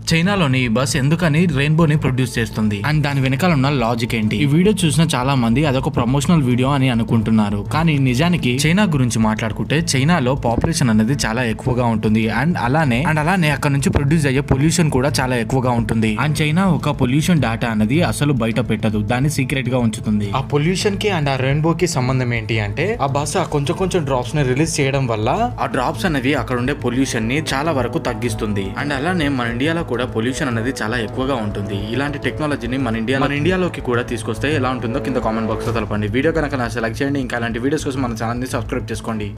చైనాలోని ఈ బస్ ఎందుకని రెయిన్బోని ప్రొడ్యూస్ చేస్తుంది అండ్ దాని వెనకాల ఉన్న లాజిక్ ఏంటి ఈ వీడియో చూసిన చాలా మంది అదొక ప్రమోషనల్ వీడియో అని అనుకుంటున్నారు కానీ నిజానికి చైనా గురించి మాట్లాడుకుంటే చైనాలో పాపులేషన్ అనేది చాలా ఎక్కువగా ఉంటుంది అండ్ అలానే అండ్ అలానే అక్కడ నుంచి ప్రొడ్యూస్ అయ్యే పొల్యూషన్ కూడా చాలా ఎక్కువగా ఉంటుంది అండ్ చైనా ఒక పొల్యూషన్ డేటా అనేది అసలు బయట పెట్టదు దాన్ని సీక్రెట్ గా ఉంచుతుంది ఆ పొల్యూషన్ కి అండ్ ఆ రెయిన్బో కి సంబంధం ఏంటి అంటే ఆ బస్ ఆ కొంచెం కొంచెం డ్రాప్స్ ని రిలీజ్ చేయడం వల్ల ఆ డ్రాప్స్ అనేవి అక్కడ ఉండే పొల్యూషన్ ని చాలా వరకు తగ్గిస్తుంది అండ్ అలానే మన ఇండియాలో కూడా పొల్యూషన్ అనేది చాలా ఎక్కువగా ఉంటుంది ఇలాంటి టెక్నాలజీని మన ఇండియా మన ఇండియాలోకి కూడా తీసుకొస్తే ఎలా ఉంటుందో కింద కామెంట్ బాక్స్ లో తెలపండి వీడియో కనుక నా సెలెక్ట్ చేయండి ఇంకా అలాంటి వీడియోస్ కోసం మన ఛానల్ ని సబ్స్క్రైబ్ చేసుకోండి